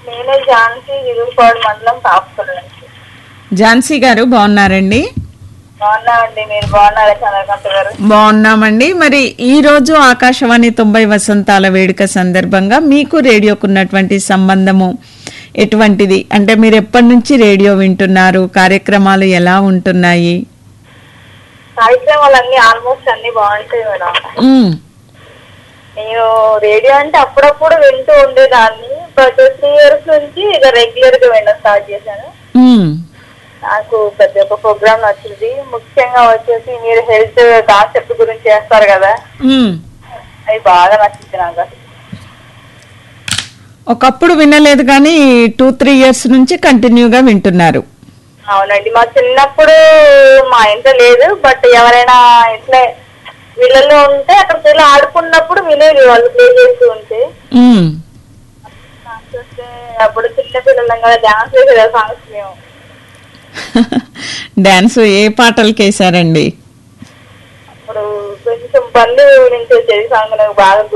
నేను ఝాన్సీ విరుగుపాడు మండలం కాపుల నుంచి ఝాన్సీ గారు బాగున్నారండి బాగున్నామండి మీరు బాగున్నారా చంద్రకాంత్ గారు బాగున్నామండి మరి ఈ రోజు ఆకాశవాణి తొంభై వసంతాల వేడుక సందర్భంగా మీకు రేడియోకున్నటువంటి సంబంధము ఎటువంటిది అంటే మీరు ఎప్పటి నుంచి రేడియో వింటున్నారు కార్యక్రమాలు ఎలా ఉంటున్నాయి కార్యక్రమాలు అన్ని ఆల్మోస్ట్ అన్ని బాగుంటాయి మేడం ఉమ్, నేను రేడియో అంటే అప్పుడప్పుడు వింటూ ఉండేదాన్ని బట్ త్రీ ఇయర్స్ నుంచి ఇక రెగ్యులర్ గా వినడం స్టార్ట్ చేశాను ఉమ్, నాకు ప్రతి ఒక్క ప్రోగ్రామ్ నచ్చింది ముఖ్యంగా వచ్చేసి మీరు హెల్త్ కాన్సెప్ట్ గురించి చేస్తారు కదా ఉమ్. అది బాగా నచ్చింది నాకు అసలు. ఒకప్పుడు వినలేదు కానీ టూ త్రీ ఇయర్స్ నుంచి కంటిన్యూగా వింటున్నారు అవునండి మా చిన్నప్పుడు మా ఇంట్లో లేదు బట్ ఎవరైనా ఇట్లా వీళ్ళలో ఉంటే అక్కడ పిల్లలు ఆడుకున్నప్పుడు వినేది వాళ్ళు ప్లే చేస్తూ ఉంటే ఉమ్. సాంగ్స్ వస్తే అప్పుడు చిన్న పిల్లలం కదా డాన్స్ చేసేది సాంగ్స్ మేము డాన్స్ ఏ పాటలకి వేశారండి అప్పుడు కొంచెం పళ్ళు నుంచి వచ్చేది సాంగ్ నాకు బాగా